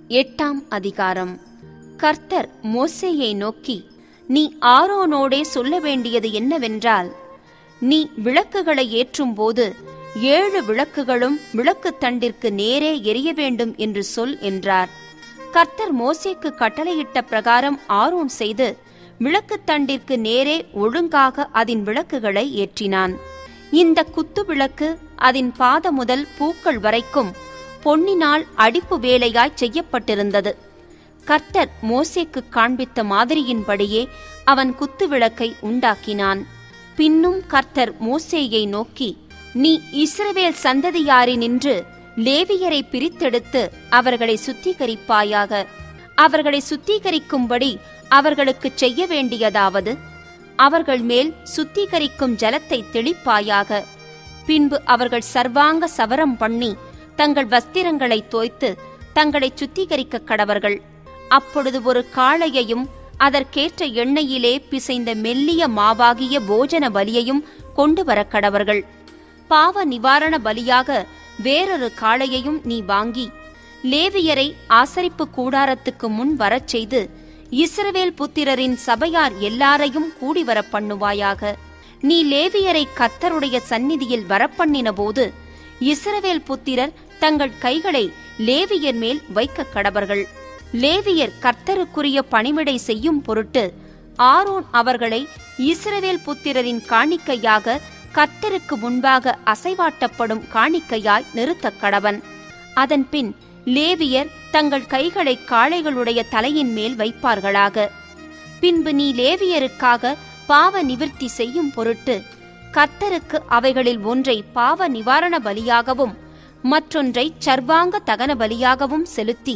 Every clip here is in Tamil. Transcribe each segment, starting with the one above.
எட்டாம் அதிகாரம் கர்த்தர் மோசேயை நோக்கி நீ ஆரோனோடே சொல்ல வேண்டியது என்னவென்றால் நீ விளக்குகளை ஏற்றும்போது ஏழு விளக்குகளும் விளக்குத் தண்டிற்கு நேரே எரிய வேண்டும் என்று சொல் என்றார் கர்த்தர் மோசேக்கு கட்டளையிட்ட பிரகாரம் ஆரோன் செய்து விளக்குத் தண்டிற்கு நேரே ஒழுங்காக அதன் விளக்குகளை ஏற்றினான் இந்த குத்து விளக்கு அதன் பாத முதல் பூக்கள் வரைக்கும் பொன்னினால் அடிப்பு வேலையாய் செய்யப்பட்டிருந்தது கர்த்தர் மோசேக்கு காண்பித்த மாதிரியின்படியே அவன் குத்து விளக்கை உண்டாக்கினான் பின்னும் கர்த்தர் மோசேயை நோக்கி நீ இஸ்ரவேல் சந்ததியாரினின்று லேவியரை பிரித்தெடுத்து அவர்களை சுத்திகரிப்பாயாக அவர்களை சுத்திகரிக்கும்படி அவர்களுக்குச் செய்ய வேண்டியதாவது அவர்கள் மேல் சுத்திகரிக்கும் ஜலத்தை தெளிப்பாயாக பின்பு அவர்கள் சர்வாங்க சவரம் பண்ணி தங்கள் வஸ்திரங்களை தோய்த்து தங்களை சுத்திகரிக்க கடவர்கள் அப்பொழுது ஒரு காளையையும் அதற்கேற்ற எண்ணெயிலே பிசைந்த மெல்லிய மாவாகிய போஜன பலியையும் கொண்டு வர கடவர்கள் பாவ நிவாரண பலியாக வேறொரு காளையையும் நீ வாங்கி லேவியரை ஆசரிப்பு கூடாரத்துக்கு முன் வரச் செய்து இஸ்ரவேல் புத்திரரின் சபையார் எல்லாரையும் கூடி வர பண்ணுவாயாக நீ லேவியரை கர்த்தருடைய சந்நிதியில் வரப்பண்ணின போது இஸ்ரவேல் புத்திரர் தங்கள் கைகளை லேவியர் மேல் வைக்க கடவர்கள் லேவியர் கர்த்தருக்குரிய பணிவிடை செய்யும் பொருட்டு ஆரோன் அவர்களை இஸ்ரவேல் புத்திரரின் காணிக்கையாக கர்த்தருக்கு முன்பாக அசைவாட்டப்படும் காணிக்கையாய் நிறுத்தக் கடவன் அதன்பின் லேவியர் தங்கள் கைகளை காளைகளுடைய தலையின் மேல் வைப்பார்களாக பின்பு நீ லேவியருக்காக பாவ நிவிர்த்தி செய்யும் பொருட்டு கர்த்தருக்கு அவைகளில் ஒன்றை பாவ நிவாரண பலியாகவும் மற்றொன்றை சர்வாங்க தகன பலியாகவும் செலுத்தி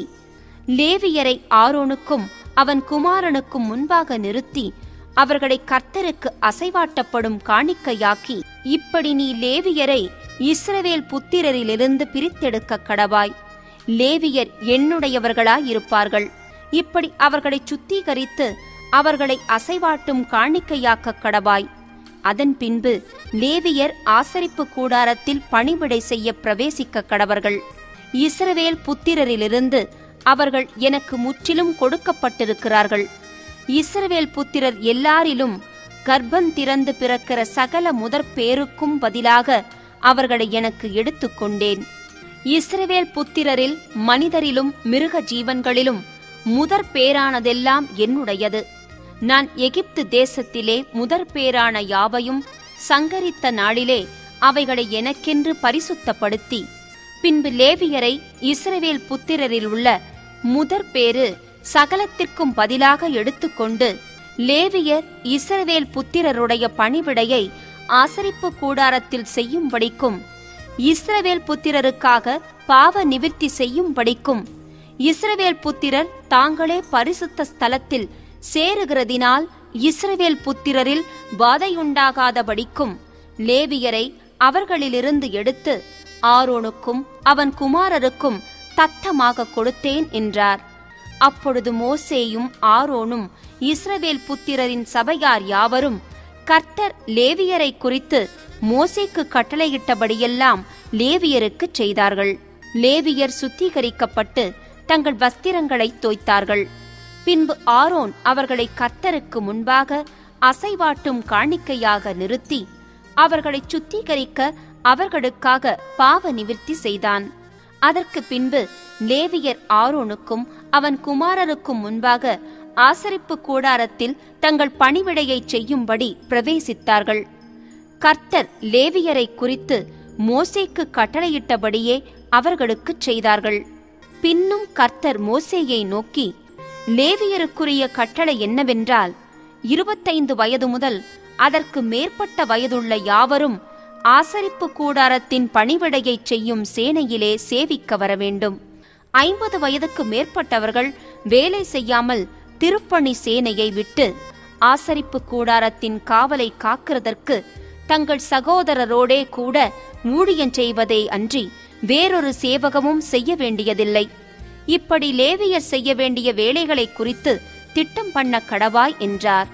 லேவியரை ஆரோனுக்கும் அவன் குமாரனுக்கும் முன்பாக நிறுத்தி அவர்களை கர்த்தருக்கு அசைவாட்டப்படும் காணிக்கையாக்கி இப்படி நீ லேவியரை இஸ்ரவேல் புத்திரரிலிருந்து பிரித்தெடுக்க கடவாய் லேவியர் என்னுடையவர்களாயிருப்பார்கள் இப்படி அவர்களை சுத்திகரித்து அவர்களை அசைவாட்டும் காணிக்கையாக்க கடவாய் அதன் பின்பு லேவியர் ஆசரிப்பு கூடாரத்தில் பணிவிடை செய்ய பிரவேசிக்க கடவர்கள் இஸ்ரவேல் புத்திரரிலிருந்து அவர்கள் எனக்கு முற்றிலும் கொடுக்கப்பட்டிருக்கிறார்கள் இஸ்ரவேல் புத்திரர் எல்லாரிலும் கர்ப்பம் திறந்து பிறக்கிற சகல முதற் பேருக்கும் பதிலாக அவர்களை எனக்கு எடுத்துக்கொண்டேன் இஸ்ரவேல் புத்திரரில் மனிதரிலும் மிருக ஜீவன்களிலும் முதற் பேரானதெல்லாம் என்னுடையது நான் எகிப்து தேசத்திலே முதற் பேரான யாவையும் சங்கரித்த நாளிலே அவைகளை எனக்கென்று பரிசுத்தப்படுத்தி பின்பு லேவியரை இஸ்ரவேல் புத்திரரில் உள்ள முதற் பேரு சகலத்திற்கும் பதிலாக எடுத்துக்கொண்டு லேவியர் இஸ்ரவேல் புத்திரருடைய பணிவிடையை ஆசரிப்பு கூடாரத்தில் செய்யும்படிக்கும் இஸ்ரவேல் புத்திரருக்காக பாவ நிவிர்த்தி செய்யும்படிக்கும் இஸ்ரவேல் புத்திரர் தாங்களே பரிசுத்த ஸ்தலத்தில் சேருகிறதினால் இஸ்ரவேல் புத்திரரில் வாதையுண்டாகாதபடிக்கும் லேவியரை அவர்களிலிருந்து எடுத்து ஆரோனுக்கும் அவன் குமாரருக்கும் தத்தமாக கொடுத்தேன் என்றார் அப்பொழுது மோசேயும் ஆரோனும் இஸ்ரவேல் புத்திரரின் சபையார் யாவரும் கர்த்தர் லேவியரை குறித்து மோசேக்கு கட்டளையிட்டபடியெல்லாம் லேவியருக்குச் செய்தார்கள் லேவியர் சுத்திகரிக்கப்பட்டு தங்கள் வஸ்திரங்களை தோய்த்தார்கள் பின்பு ஆரோன் அவர்களை கர்த்தருக்கு முன்பாக அசைவாட்டும் காணிக்கையாக நிறுத்தி அவர்களை சுத்திகரிக்க அவர்களுக்காக பாவ நிவிர்த்தி செய்தான் அதற்கு பின்பு லேவியர் ஆரோனுக்கும் அவன் குமாரருக்கும் முன்பாக ஆசரிப்பு கூடாரத்தில் தங்கள் பணிவிடையை செய்யும்படி பிரவேசித்தார்கள் கர்த்தர் லேவியரை குறித்து மோசேக்கு கட்டளையிட்டபடியே அவர்களுக்குச் செய்தார்கள் பின்னும் கர்த்தர் மோசேயை நோக்கி லேவியருக்குரிய கட்டளை என்னவென்றால் இருபத்தைந்து வயது முதல் அதற்கு மேற்பட்ட வயதுள்ள யாவரும் ஆசரிப்பு கூடாரத்தின் பணிவிடையை செய்யும் சேனையிலே சேவிக்க வர வேண்டும் ஐம்பது வயதுக்கு மேற்பட்டவர்கள் வேலை செய்யாமல் திருப்பணி சேனையை விட்டு ஆசரிப்பு கூடாரத்தின் காவலை காக்கிறதற்கு தங்கள் சகோதரரோடே கூட ஊழியம் செய்வதே அன்றி வேறொரு சேவகமும் செய்ய வேண்டியதில்லை இப்படி லேவியர் செய்ய வேண்டிய வேலைகளை குறித்து திட்டம் பண்ண கடவாய் என்றார்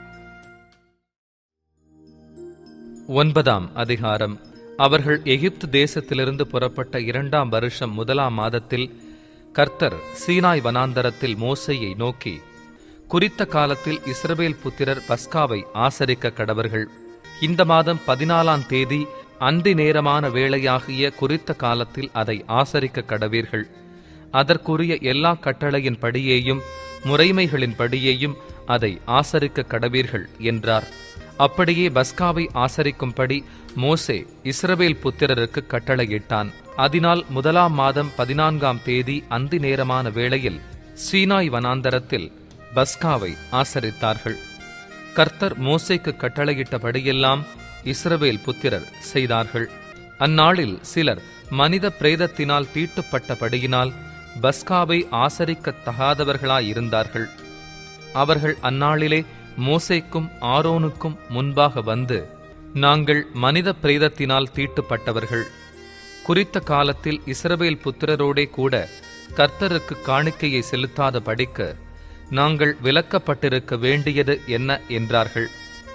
ஒன்பதாம் அதிகாரம் அவர்கள் எகிப்து தேசத்திலிருந்து புறப்பட்ட இரண்டாம் வருஷம் முதலாம் மாதத்தில் கர்த்தர் சீனாய் வனாந்தரத்தில் மோசேயை நோக்கி குறித்த காலத்தில் இஸ்ரவேல் புத்திரர் பஸ்காவை ஆசரிக்க கடவர்கள் இந்த மாதம் பதினாலாம் தேதி அந்தி நேரமான வேளையாகிய குறித்த காலத்தில் அதை ஆசரிக்க கடவீர்கள் அதற்குரிய எல்லா கட்டளையின் படியேயும் முறைமைகளின் படியேயும் அதை ஆசரிக்க கடவீர்கள் என்றார் அப்படியே பஸ்காவை ஆசரிக்கும்படி மோசே இஸ்ரவேல் புத்திரருக்கு கட்டளையிட்டான் அதனால் முதலாம் மாதம் பதினான்காம் தேதி அந்தி நேரமான வேளையில் சீனாய் வனாந்தரத்தில் பஸ்காவை ஆசரித்தார்கள் கர்த்தர் மோசேக்கு கட்டளையிட்டபடியெல்லாம் இஸ்ரவேல் புத்திரர் செய்தார்கள் அந்நாளில் சிலர் மனித பிரேதத்தினால் தீட்டுப்பட்டபடியினால் பஸ்காவை ஆசரிக்கத் தகாதவர்களாயிருந்தார்கள் அவர்கள் அந்நாளிலே மோசேக்கும் ஆரோனுக்கும் முன்பாக வந்து நாங்கள் மனித பிரேதத்தினால் தீட்டுப்பட்டவர்கள் குறித்த காலத்தில் இஸ்ரவேல் புத்திரரோடே கூட கர்த்தருக்கு காணிக்கையை செலுத்தாத படிக்க நாங்கள் விலக்கப்பட்டிருக்க வேண்டியது என்ன என்றார்கள்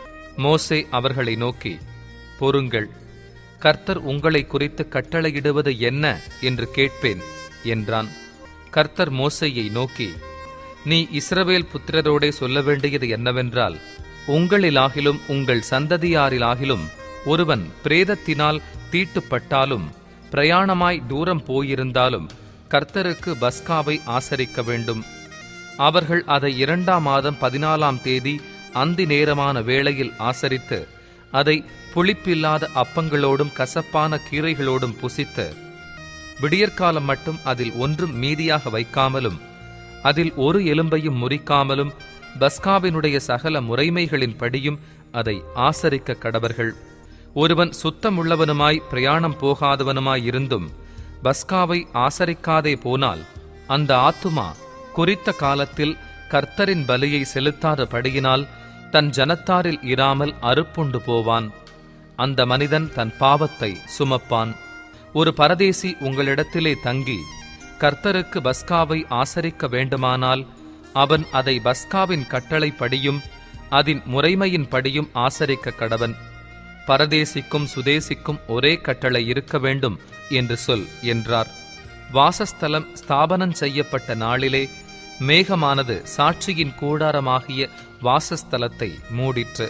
மோசே அவர்களை நோக்கி பொறுங்கள் கர்த்தர் உங்களை குறித்து கட்டளையிடுவது என்ன என்று கேட்பேன் என்றான் கர்த்தர் மோசையை நோக்கி நீ இஸ்ரவேல் புத்திரரோடே சொல்ல வேண்டியது என்னவென்றால் உங்களிலாகிலும் உங்கள் சந்ததியாரிலாகிலும் ஒருவன் பிரேதத்தினால் தீட்டுப்பட்டாலும் பிரயாணமாய் தூரம் போயிருந்தாலும் கர்த்தருக்கு பஸ்காவை ஆசரிக்க வேண்டும் அவர்கள் அதை இரண்டாம் மாதம் பதினாலாம் தேதி அந்தி நேரமான வேளையில் ஆசரித்து அதை புளிப்பில்லாத அப்பங்களோடும் கசப்பான கீரைகளோடும் புசித்து விடியற்காலம் மட்டும் அதில் ஒன்றும் மீதியாக வைக்காமலும் அதில் ஒரு எலும்பையும் முறிக்காமலும் பஸ்காவினுடைய சகல முறைமைகளின் படியும் அதை ஆசரிக்க கடவர்கள் ஒருவன் சுத்தமுள்ளவனுமாய் பிரயாணம் போகாதவனுமாய் இருந்தும் பஸ்காவை ஆசரிக்காதே போனால் அந்த ஆத்துமா குறித்த காலத்தில் கர்த்தரின் பலியை செலுத்தாதபடியினால் தன் ஜனத்தாரில் இராமல் அறுப்புண்டு போவான் அந்த மனிதன் தன் பாவத்தை சுமப்பான் ஒரு பரதேசி உங்களிடத்திலே தங்கி கர்த்தருக்கு பஸ்காவை ஆசரிக்க வேண்டுமானால் அவன் அதை பஸ்காவின் கட்டளைப்படியும் அதன் முறைமையின் படியும் ஆசரிக்க கடவன் பரதேசிக்கும் சுதேசிக்கும் ஒரே கட்டளை இருக்க வேண்டும் என்று சொல் என்றார் வாசஸ்தலம் ஸ்தாபனம் செய்யப்பட்ட நாளிலே மேகமானது சாட்சியின் கூடாரமாகிய வாசஸ்தலத்தை மூடிற்று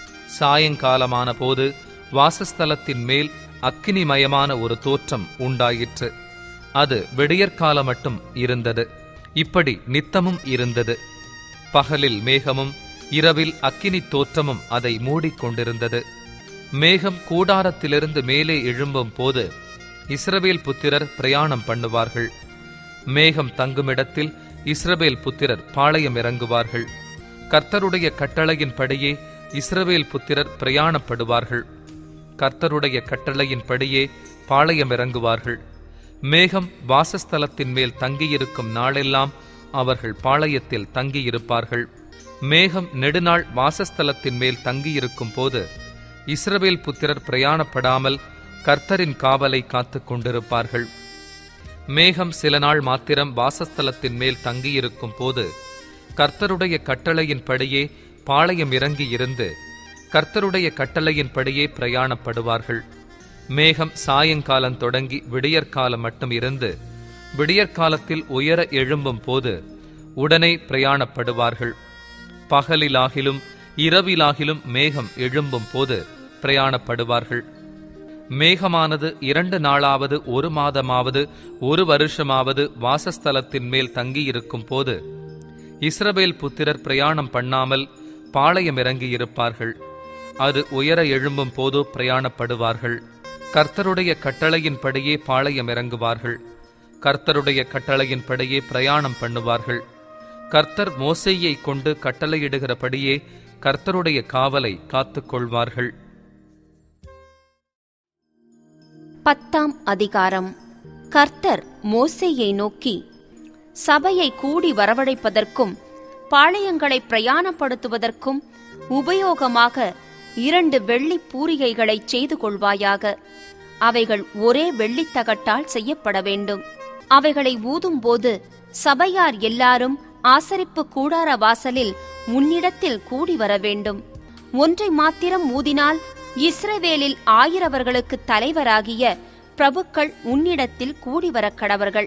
சாயங்காலமான போது வாசஸ்தலத்தின் மேல் அக்கினிமயமான ஒரு தோற்றம் உண்டாயிற்று அது விடியற்கால மட்டும் இருந்தது இப்படி நித்தமும் இருந்தது பகலில் மேகமும் இரவில் அக்கினி தோற்றமும் அதை மூடிக்கொண்டிருந்தது மேகம் கூடாரத்திலிருந்து மேலே எழும்பும் போது இஸ்ரவேல் புத்திரர் பிரயாணம் பண்ணுவார்கள் மேகம் தங்குமிடத்தில் இஸ்ரவேல் புத்திரர் பாளையம் இறங்குவார்கள் கர்த்தருடைய கட்டளையின்படியே இஸ்ரவேல் புத்திரர் பிரயாணப்படுவார்கள் கர்த்தருடைய கட்டளையின்படியே பாளையம் இறங்குவார்கள் மேகம் வாசஸ்தலத்தின் மேல் தங்கியிருக்கும் நாளெல்லாம் அவர்கள் பாளையத்தில் தங்கியிருப்பார்கள் மேகம் நெடுநாள் வாசஸ்தலத்தின் மேல் தங்கியிருக்கும் போது இஸ்ரவேல் புத்திரர் பிரயாணப்படாமல் கர்த்தரின் காவலை காத்துக் கொண்டிருப்பார்கள் மேகம் சில நாள் மாத்திரம் வாசஸ்தலத்தின் மேல் தங்கியிருக்கும் போது கர்த்தருடைய கட்டளையின்படியே பாளையம் இறங்கி இருந்து கர்த்தருடைய கட்டளையின்படியே பிரயாணப்படுவார்கள் மேகம் சாயங்காலம் தொடங்கி விடியற்காலம் மட்டும் இருந்து விடியற்காலத்தில் உயர எழும்பும் போது உடனே பிரயாணப்படுவார்கள் பகலிலாகிலும் இரவிலாகிலும் மேகம் எழும்பும் போது பிரயாணப்படுவார்கள் மேகமானது இரண்டு நாளாவது ஒரு மாதமாவது ஒரு வருஷமாவது வாசஸ்தலத்தின் மேல் தங்கியிருக்கும் போது இஸ்ரவேல் புத்திரர் பிரயாணம் பண்ணாமல் பாளையம் இறங்கியிருப்பார்கள் அது உயர எழும்பும் போதோ பிரயாணப்படுவார்கள் கர்த்தருடைய கட்டளையின்படியே பாளையம் இறங்குவார்கள் கர்த்தருடைய கட்டளையின்படியே பிரயாணம் பண்ணுவார்கள் கர்த்தர் மோசேயை கொண்டு கட்டளையிடுகிறபடியே கர்த்தருடைய காவலை காத்துக்கொள்வார்கள் பத்தாம் அதிகாரம் கர்த்தர் மோசேயை நோக்கி சபையை கூடி வரவழைப்பதற்கும் பாளையங்களை பிரயாணப்படுத்துவதற்கும் உபயோகமாக இரண்டு வெள்ளிப் பூரிகைகளைச் செய்து கொள்வாயாக அவைகள் ஒரே வெள்ளித்தகட்டால் செய்யப்பட வேண்டும் அவைகளை ஊதும்போது சபையார் எல்லாரும் ஆசரிப்பு கூடார வாசலில் உன்னிடத்தில் கூடி வர வேண்டும் ஒன்றை மாத்திரம் ஊதினால் இஸ்ரவேலில் ஆயிரவர்களுக்கு தலைவராகிய பிரபுக்கள் உன்னிடத்தில் கூடி வரக் கடவர்கள்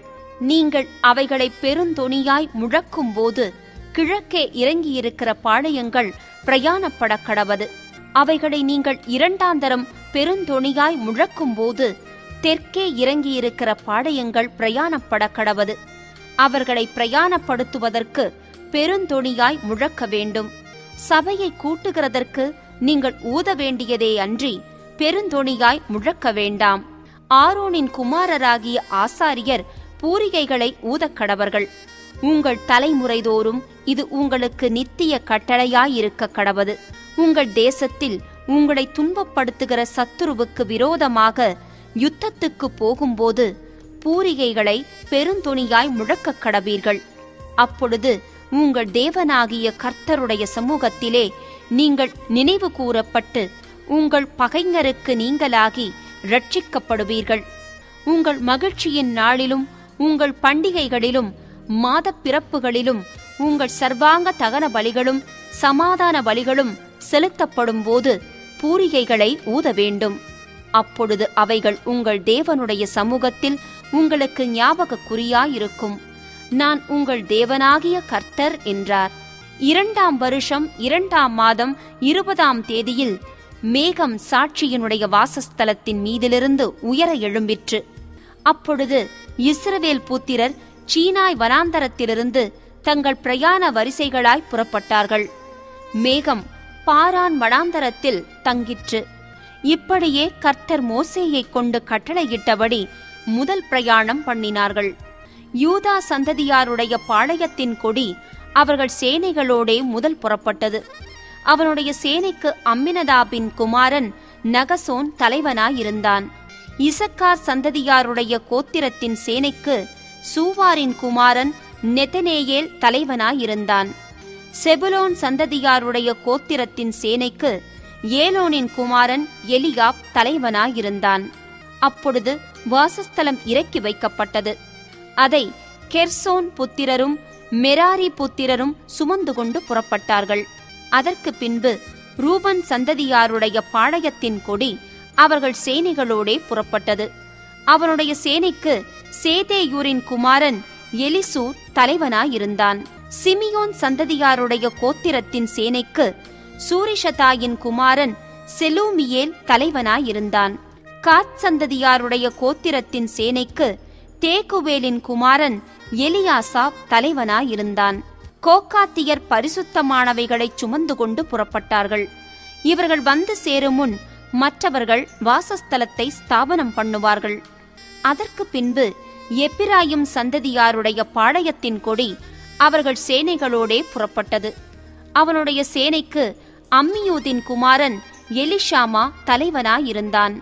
நீங்கள் அவைகளை பெருந்தொனியாய் முழக்கும்போது கிழக்கே இறங்கியிருக்கிற பாளையங்கள் பிரயாணப்பட கடவது அவைகளை நீங்கள் இரண்டாந்தரம் பெருந்தொனியாய் முழக்கும்போது தெற்கே இறங்கியிருக்கிற பாளையங்கள் பிரயாணப்பட கடவது அவர்களை பிரயாணப்படுத்துவதற்கு பெருந்தொனியாய் முழக்க வேண்டும் சபையை கூட்டுகிறதற்கு நீங்கள் ஊத வேண்டியதே அன்றி பெருந்தொனியாய் முழக்க வேண்டாம் ஆரோனின் குமாரராகிய ஆசாரியர் பூரிகைகளை ஊதக்கடவர்கள் உங்கள் தலைமுறைதோறும் இது உங்களுக்கு நித்திய கட்டளையாயிருக்க கடவது உங்கள் தேசத்தில் உங்களை துன்பப்படுத்துகிற சத்துருவுக்கு விரோதமாக யுத்தத்துக்கு போகும்போது பூரிகைகளை பெருந்தொனியாய் முழக்கக் கடவீர்கள் அப்பொழுது உங்கள் தேவனாகிய கர்த்தருடைய சமூகத்திலே நீங்கள் நினைவு கூறப்பட்டு உங்கள் பகைஞருக்கு நீங்களாகி ரட்சிக்கப்படுவீர்கள் உங்கள் மகிழ்ச்சியின் நாளிலும் உங்கள் பண்டிகைகளிலும் மாதப் பிறப்புகளிலும் உங்கள் சர்வாங்க தகன பலிகளும் சமாதான பலிகளும் செலுத்தப்படும் போது பூரிகைகளை ஊத வேண்டும் அப்பொழுது அவைகள் உங்கள் தேவனுடைய சமூகத்தில் உங்களுக்கு ஞாபக குறியாயிருக்கும் நான் உங்கள் தேவனாகிய கர்த்தர் என்றார் இரண்டாம் வருஷம் இரண்டாம் மாதம் இருபதாம் தேதியில் மேகம் சாட்சியினுடைய வாசஸ்தலத்தின் மீதிலிருந்து உயர எழும்பிற்று அப்பொழுது இஸ்ரவேல் புத்திரர் சீனாய் வனாந்தரத்திலிருந்து தங்கள் பிரயாண வரிசைகளாய் புறப்பட்டார்கள் மேகம் பாரான் வனாந்தரத்தில் தங்கிற்று இப்படியே கர்த்தர் மோசேயைக் கொண்டு கட்டளையிட்டபடி முதல் பிரயாணம் பண்ணினார்கள் யூதா சந்ததியாருடைய பாளையத்தின் கொடி அவர்கள் சேனைகளோடே முதல் புறப்பட்டது அவனுடைய சேனைக்கு அம்மினதாபின் குமாரன் நகசோன் தலைவனாயிருந்தான் இசக்கார் சந்ததியாருடைய கோத்திரத்தின் சேனைக்கு சூவாரின் குமாரன் நெதனேயேல் தலைவனாயிருந்தான் செபுலோன் சந்ததியாருடைய கோத்திரத்தின் சேனைக்கு ஏலோனின் குமாரன் எலியாப் தலைவனாயிருந்தான் அப்பொழுது வாசஸ்தலம் இறக்கி வைக்கப்பட்டது அதை கெர்சோன் புத்திரரும் மெராரி புத்திரரும் சுமந்து கொண்டு புறப்பட்டார்கள் அதற்கு பின்பு ரூபன் சந்ததியாருடைய பாளையத்தின் கொடி அவர்கள் சேனைகளோடே புறப்பட்டது அவனுடைய சேனைக்கு சேதேயூரின் குமாரன் எலிசூர் தலைவனாயிருந்தான் சிமியோன் சந்ததியாருடைய கோத்திரத்தின் சேனைக்கு சூரிஷதாயின் குமாரன் செலூமியேல் தலைவனாயிருந்தான் காத் சந்ததியாருடைய கோத்திரத்தின் சேனைக்கு தேகுவேலின் குமாரன் எலியாசாப் தலைவனாயிருந்தான் கோக்காத்தியர் பரிசுத்தமானவைகளை சுமந்து கொண்டு புறப்பட்டார்கள் இவர்கள் வந்து சேரும் முன் மற்றவர்கள் வாசஸ்தலத்தை ஸ்தாபனம் பண்ணுவார்கள் அதற்கு பின்பு எப்பிராயும் சந்ததியாருடைய பாளையத்தின் கொடி அவர்கள் சேனைகளோடே புறப்பட்டது அவனுடைய சேனைக்கு அம்மியூதின் குமாரன் எலிஷாமா தலைவனாயிருந்தான்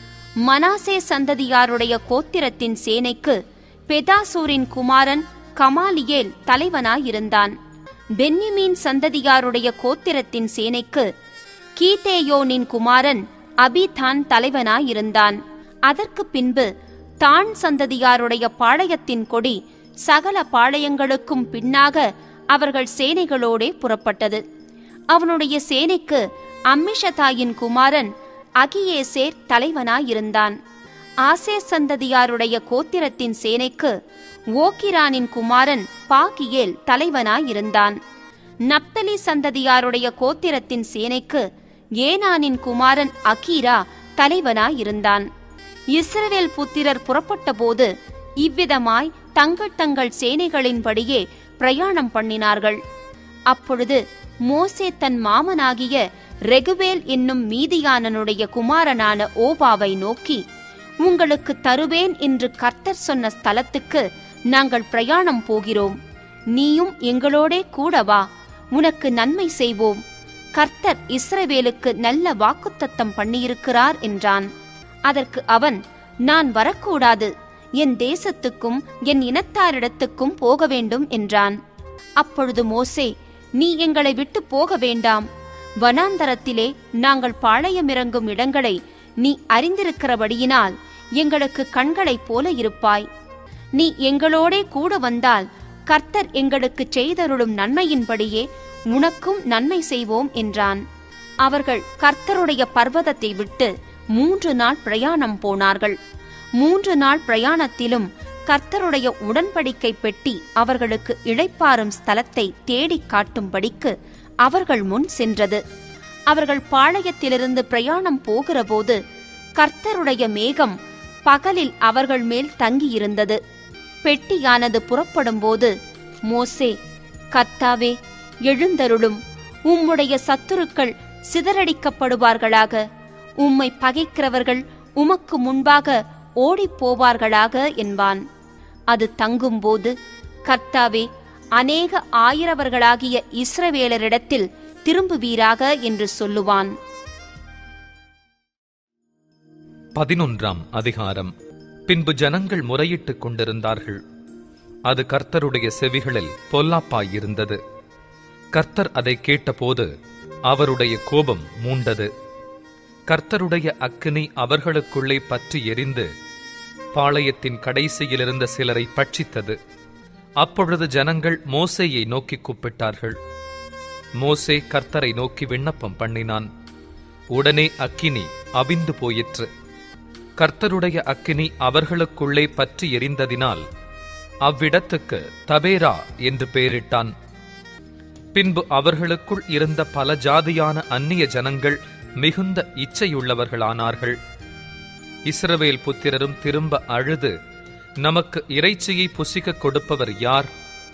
மனாசே சந்ததியாருடைய கோத்திரத்தின் சேனைக்கு பெதாசூரின் குமாரன் கமாலியேல் தலைவனாயிருந்தான் பென்யமீன் சந்ததியாருடைய கோத்திரத்தின் சேனைக்கு கீதேயோனின் குமாரன் அபிதான் தலைவனாயிருந்தான் அதற்கு பின்பு தான் சந்ததியாருடைய பாளையத்தின் கொடி சகல பாளையங்களுக்கும் பின்னாக அவர்கள் சேனைகளோடே புறப்பட்டது அவனுடைய சேனைக்கு அம்மிஷதாயின் குமாரன் அகியேசேர் தலைவனாயிருந்தான் ஆசே சந்ததியாருடைய கோத்திரத்தின் சேனைக்கு ஓக்கிரானின் குமாரன் பாகியேல் தலைவனாயிருந்தான் நப்தலி சந்ததியாருடைய கோத்திரத்தின் சேனைக்கு ஏனானின் குமாரன் அகீரா தலைவனாயிருந்தான் இஸ்ரவேல் புத்திரர் புறப்பட்டபோது இவ்விதமாய் தங்கள் தங்கள் சேனைகளின்படியே பிரயாணம் பண்ணினார்கள் அப்பொழுது மோசே தன் மாமனாகிய ரெகுவேல் என்னும் மீதியானனுடைய குமாரனான ஓபாவை நோக்கி உங்களுக்கு தருவேன் என்று கர்த்தர் சொன்ன ஸ்தலத்துக்கு நாங்கள் பிரயாணம் போகிறோம் நீயும் எங்களோடே கூட வா உனக்கு நன்மை செய்வோம் கர்த்தர் இஸ்ரவேலுக்கு நல்ல வாக்குத்தத்தம் பண்ணியிருக்கிறார் என்றான் அதற்கு அவன் நான் வரக்கூடாது என் தேசத்துக்கும் என் இனத்தாரிடத்துக்கும் போக வேண்டும் என்றான் அப்பொழுது மோசே நீ எங்களை விட்டு போக வேண்டாம் வனாந்தரத்திலே நாங்கள் பாளையமிறங்கும் இடங்களை நீ அறிந்திருக்கிறபடியினால் எங்களுக்கு கண்களைப் போல இருப்பாய் நீ எங்களோடே கூட வந்தால் கர்த்தர் எங்களுக்கு செய்தருளும் நன்மையின்படியே உனக்கும் நன்மை செய்வோம் என்றான் அவர்கள் கர்த்தருடைய பர்வதத்தை விட்டு மூன்று நாள் பிரயாணம் போனார்கள் மூன்று நாள் பிரயாணத்திலும் கர்த்தருடைய உடன்படிக்கை பெட்டி அவர்களுக்கு இளைப்பாறும் ஸ்தலத்தை தேடிக் காட்டும்படிக்கு அவர்கள் முன் சென்றது அவர்கள் பாளையத்திலிருந்து பிரயாணம் போகிறபோது கர்த்தருடைய மேகம் பகலில் அவர்கள் மேல் தங்கியிருந்தது பெட்டியானது புறப்படும்போது மோசே கர்த்தாவே எழுந்தருளும் உம்முடைய சத்துருக்கள் சிதறடிக்கப்படுவார்களாக உம்மை பகைக்கிறவர்கள் உமக்கு முன்பாக ஓடிப் போவார்களாக என்பான் அது தங்கும்போது கர்த்தாவே அநேக ஆயிரவர்களாகிய இஸ்ரவேலரிடத்தில் திரும்புவீராக என்று சொல்லுவான் பதினொன்றாம் அதிகாரம் பின்பு ஜனங்கள் முறையிட்டுக் கொண்டிருந்தார்கள் அது கர்த்தருடைய செவிகளில் பொல்லாப்பாயிருந்தது கர்த்தர் அதை கேட்டபோது அவருடைய கோபம் மூண்டது கர்த்தருடைய அக்கினி அவர்களுக்குள்ளே பற்றி எரிந்து பாளையத்தின் கடைசியிலிருந்த சிலரை பட்சித்தது அப்பொழுது ஜனங்கள் மோசேயை நோக்கி கூப்பிட்டார்கள் மோசே கர்த்தரை நோக்கி விண்ணப்பம் பண்ணினான் உடனே அக்கினி அவிந்து போயிற்று கர்த்தருடைய அக்கினி அவர்களுக்குள்ளே பற்றி எரிந்ததினால் அவ்விடத்துக்கு தபேரா என்று பெயரிட்டான் பின்பு அவர்களுக்குள் இருந்த பல ஜாதியான அந்நிய ஜனங்கள் மிகுந்த இச்சையுள்ளவர்களானார்கள் இஸ்ரவேல் புத்திரரும் திரும்ப அழுது நமக்கு இறைச்சியை புசிக்க கொடுப்பவர் யார்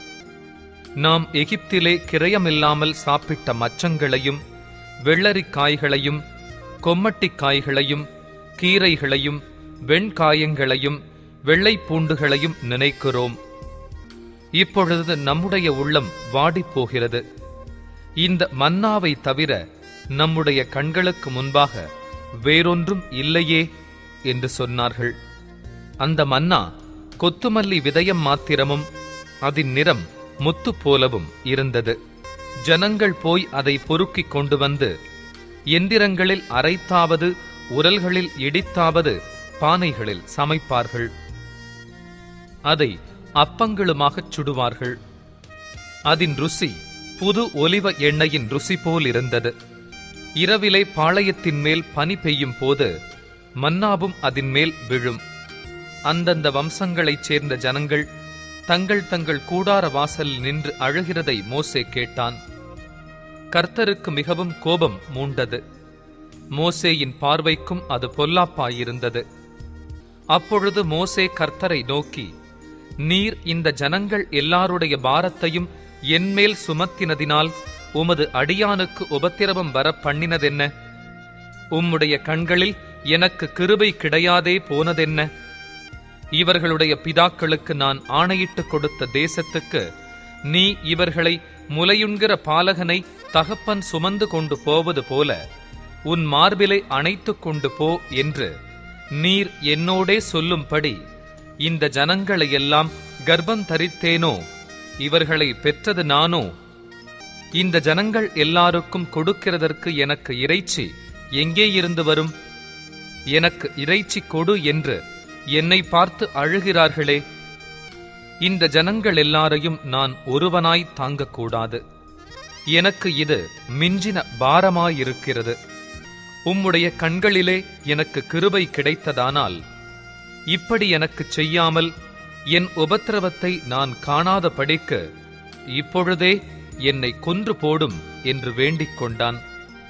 நாம் எகிப்திலே கிரயமில்லாமல் சாப்பிட்ட மச்சங்களையும் வெள்ளரிக்காய்களையும் கொம்மட்டிக்காய்களையும் கீரைகளையும் வெண்காயங்களையும் வெள்ளைப் பூண்டுகளையும் நினைக்கிறோம் இப்பொழுது நம்முடைய உள்ளம் வாடிப் போகிறது இந்த மன்னாவை தவிர நம்முடைய கண்களுக்கு முன்பாக வேறொன்றும் இல்லையே என்று சொன்னார்கள் அந்த மன்னா கொத்துமல்லி விதயம் மாத்திரமும் அதன் நிறம் முத்து போலவும் இருந்தது ஜனங்கள் போய் அதை பொறுக்கிக் கொண்டு வந்து எந்திரங்களில் அரைத்தாவது உரல்களில் இடித்தாவது பானைகளில் சமைப்பார்கள் அதை அப்பங்களுமாகச் சுடுவார்கள் அதன் ருசி புது ஒலிவ எண்ணெயின் ருசி போல் இருந்தது இரவிலே பாளையத்தின் மேல் பனி பெய்யும் போது மன்னாவும் அதன் மேல் விழும் அந்தந்த வம்சங்களைச் சேர்ந்த ஜனங்கள் தங்கள் தங்கள் கூடார வாசலில் நின்று அழுகிறதை மோசே கேட்டான் கர்த்தருக்கு மிகவும் கோபம் மூண்டது மோசேயின் பார்வைக்கும் அது பொல்லாப்பாயிருந்தது அப்பொழுது மோசே கர்த்தரை நோக்கி நீர் இந்த ஜனங்கள் எல்லாருடைய பாரத்தையும் என்மேல் சுமத்தினதினால் உமது அடியானுக்கு உபத்திரவம் வர பண்ணினதென்ன உம்முடைய கண்களில் எனக்கு கிருபை கிடையாதே போனதென்ன இவர்களுடைய பிதாக்களுக்கு நான் ஆணையிட்டு கொடுத்த தேசத்துக்கு நீ இவர்களை முலையுண்கிற பாலகனை தகப்பன் சுமந்து கொண்டு போவது போல உன் மார்பிலை அணைத்துக் கொண்டு போ என்று நீர் என்னோடே சொல்லும்படி இந்த ஜனங்களையெல்லாம் கர்ப்பம் தரித்தேனோ இவர்களை பெற்றது நானோ இந்த ஜனங்கள் எல்லாருக்கும் கொடுக்கிறதற்கு எனக்கு இறைச்சி எங்கே இருந்து வரும் எனக்கு இறைச்சி கொடு என்று என்னை பார்த்து அழுகிறார்களே இந்த ஜனங்கள் எல்லாரையும் நான் ஒருவனாய் தாங்கக்கூடாது எனக்கு இது மிஞ்சின பாரமாயிருக்கிறது உம்முடைய கண்களிலே எனக்கு கிருபை கிடைத்ததானால் இப்படி எனக்குச் செய்யாமல் என் உபத்திரவத்தை நான் காணாதபடிக்கு இப்பொழுதே என்னை கொன்று போடும் என்று வேண்டிக் கொண்டான்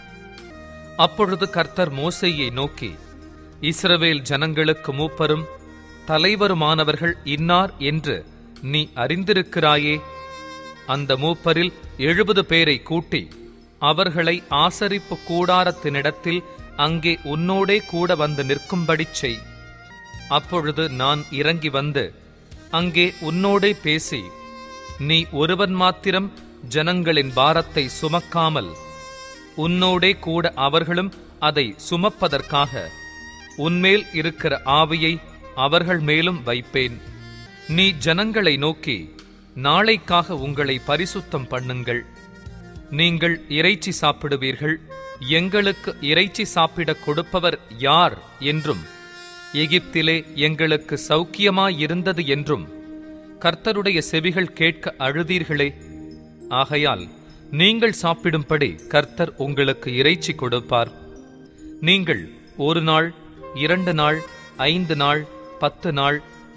அப்பொழுது கர்த்தர் மோசேயை நோக்கி இஸ்ரவேல் ஜனங்களுக்கு மூப்பரும் தலைவருமானவர்கள் இன்னார் என்று நீ அறிந்திருக்கிறாயே அந்த மூப்பரில் எழுபது பேரை கூட்டி அவர்களை ஆசரிப்பு கூடாரத்தினிடத்தில் அங்கே உன்னோடே கூட வந்து நிற்கும்படிச் செய் அப்பொழுது நான் இறங்கி வந்து அங்கே உன்னோடே பேசி நீ ஒருவன் மாத்திரம் ஜனங்களின் பாரத்தை சுமக்காமல் உன்னோடே கூட அவர்களும் அதை சுமப்பதற்காக உன்மேல் இருக்கிற ஆவியை அவர்கள் மேலும் வைப்பேன் நீ ஜனங்களை நோக்கி நாளைக்காக உங்களை பரிசுத்தம் பண்ணுங்கள் நீங்கள் இறைச்சி சாப்பிடுவீர்கள் எங்களுக்கு இறைச்சி சாப்பிடக் கொடுப்பவர் யார் என்றும் எகிப்திலே எங்களுக்கு சௌக்கியமாயிருந்தது என்றும் கர்த்தருடைய செவிகள் கேட்க அழுதீர்களே ஆகையால் நீங்கள் சாப்பிடும்படி கர்த்தர் உங்களுக்கு இறைச்சி கொடுப்பார் நீங்கள் ஒரு நாள் இரண்டு நாள் ஐந்து நாள் பத்து நாள்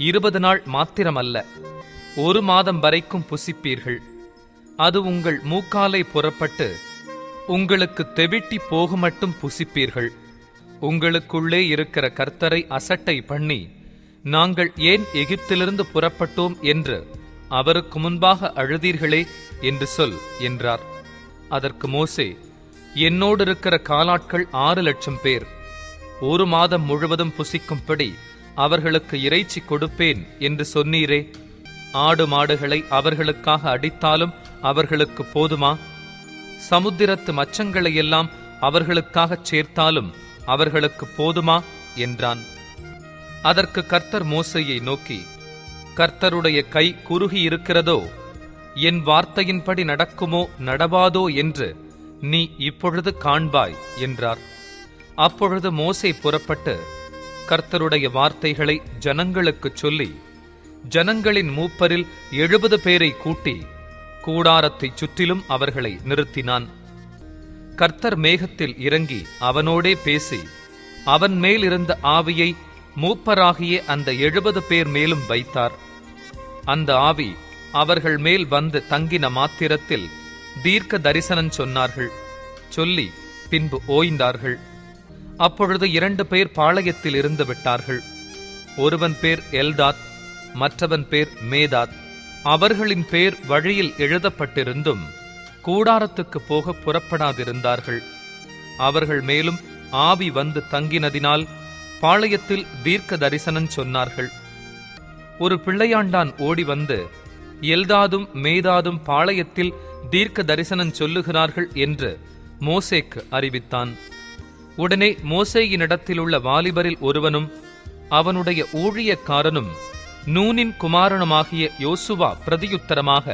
இருபது நாள் மாத்திரமல்ல ஒரு மாதம் வரைக்கும் புசிப்பீர்கள் அது உங்கள் மூக்காலை புறப்பட்டு உங்களுக்கு தெவிட்டி போகுமட்டும் புசிப்பீர்கள் உங்களுக்குள்ளே இருக்கிற கர்த்தரை அசட்டை பண்ணி நாங்கள் ஏன் எகிப்திலிருந்து புறப்பட்டோம் என்று அவருக்கு முன்பாக அழுதீர்களே என்று சொல் என்றார் அதற்கு மோசே என்னோடு இருக்கிற காலாட்கள் ஆறு லட்சம் பேர் ஒரு மாதம் முழுவதும் புசிக்கும்படி அவர்களுக்கு இறைச்சி கொடுப்பேன் என்று சொன்னீரே ஆடு மாடுகளை அவர்களுக்காக அடித்தாலும் அவர்களுக்கு போதுமா சமுத்திரத்து மச்சங்களை எல்லாம் அவர்களுக்காகச் சேர்த்தாலும் அவர்களுக்கு போதுமா என்றான் அதற்கு கர்த்தர் மோசையை நோக்கி கர்த்தருடைய கை குறுகி இருக்கிறதோ என் வார்த்தையின்படி நடக்குமோ நடவாதோ என்று நீ இப்பொழுது காண்பாய் என்றார் அப்பொழுது மோசே புறப்பட்டு கர்த்தருடைய வார்த்தைகளை ஜனங்களுக்குச் சொல்லி ஜனங்களின் மூப்பரில் எழுபது பேரை கூட்டி கூடாரத்தைச் சுற்றிலும் அவர்களை நிறுத்தினான் கர்த்தர் மேகத்தில் இறங்கி அவனோடே பேசி அவன் மேல் இருந்த ஆவியை மூப்பராகிய அந்த எழுபது பேர் மேலும் வைத்தார் அந்த ஆவி அவர்கள் மேல் வந்து தங்கின மாத்திரத்தில் தீர்க்க தரிசனம் சொன்னார்கள் சொல்லி பின்பு ஓய்ந்தார்கள் அப்பொழுது இரண்டு பேர் பாளையத்தில் இருந்து விட்டார்கள் ஒருவன் பேர் எல்தாத் மற்றவன் பேர் மேதாத் அவர்களின் பேர் வழியில் எழுதப்பட்டிருந்தும் கூடாரத்துக்கு போக புறப்படாதிருந்தார்கள் அவர்கள் மேலும் ஆவி வந்து தங்கினதினால் பாளையத்தில் தீர்க்க தரிசனம் சொன்னார்கள் ஒரு பிள்ளையாண்டான் ஓடி வந்து எல்தாதும் மேதாதும் பாளையத்தில் தீர்க்க தரிசனம் சொல்லுகிறார்கள் என்று மோசேக்கு அறிவித்தான் உடனே மோசேயினிடத்திலுள்ள வாலிபரில் ஒருவனும் அவனுடைய ஊழியக்காரனும் நூனின் குமாரனுமாகிய யோசுவா பிரதியுத்தரமாக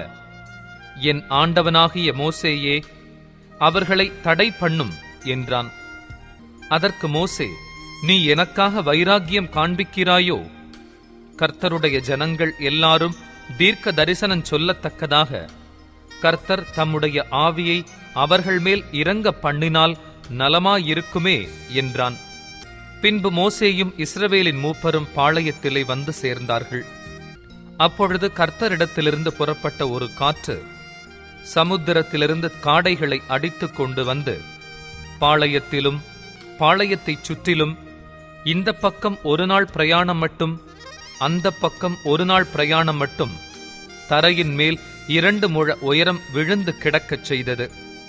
என் ஆண்டவனாகிய மோசேயே அவர்களை தடை பண்ணும் என்றான் அதற்கு மோசே நீ எனக்காக வைராக்கியம் காண்பிக்கிறாயோ கர்த்தருடைய ஜனங்கள் எல்லாரும் தீர்க்க தரிசனம் சொல்லத்தக்கதாக கர்த்தர் தம்முடைய ஆவியை அவர்கள் மேல் இறங்க பண்ணினால் நலமாயிருக்குமே என்றான் பின்பு மோசேயும் இஸ்ரவேலின் மூப்பரும் பாளையத்திலே வந்து சேர்ந்தார்கள் அப்பொழுது கர்த்தரிடத்திலிருந்து புறப்பட்ட ஒரு காற்று சமுத்திரத்திலிருந்து காடைகளை அடித்துக் கொண்டு வந்து பாளையத்திலும் பாளையத்தைச் சுற்றிலும் இந்த பக்கம் ஒரு நாள் பிரயாணம் மட்டும் அந்த பக்கம் ஒரு நாள் பிரயாணம் மட்டும் தரையின் மேல் இரண்டு முழ உயரம் விழுந்து கிடக்கச் செய்தது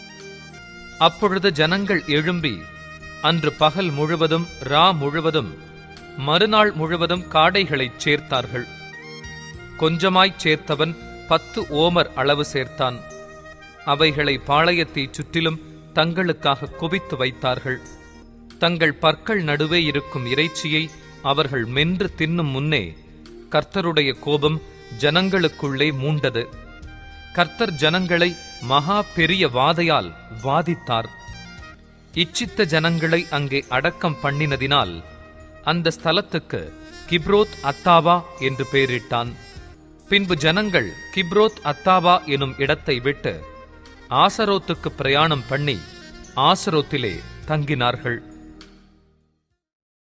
அப்பொழுது ஜனங்கள் எழும்பி அன்று பகல் முழுவதும் ரா முழுவதும் மறுநாள் முழுவதும் காடைகளைச் சேர்த்தார்கள் கொஞ்சமாய்ச் சேர்த்தவன் பத்து ஓமர் அளவு சேர்த்தான் அவைகளை பாளையத்தைச் சுற்றிலும் தங்களுக்காக குவித்து வைத்தார்கள் தங்கள் பற்கள் நடுவே இருக்கும் இறைச்சியை அவர்கள் மென்று தின்னும் முன்னே கர்த்தருடைய கோபம் ஜனங்களுக்குள்ளே மூண்டது கர்த்தர் ஜனங்களை மகா பெரிய வாதையால் வாதித்தார் இச்சித்த ஜனங்களை அங்கே அடக்கம் பண்ணினதினால் அந்த ஸ்தலத்துக்கு கிப்ரோத் அத்தாவா என்று பெயரிட்டான் பின்பு ஜனங்கள் கிப்ரோத் அத்தாவா எனும் இடத்தை விட்டு ஆசரோத்துக்கு பிரயாணம் பண்ணி ஆசரோத்திலே தங்கினார்கள்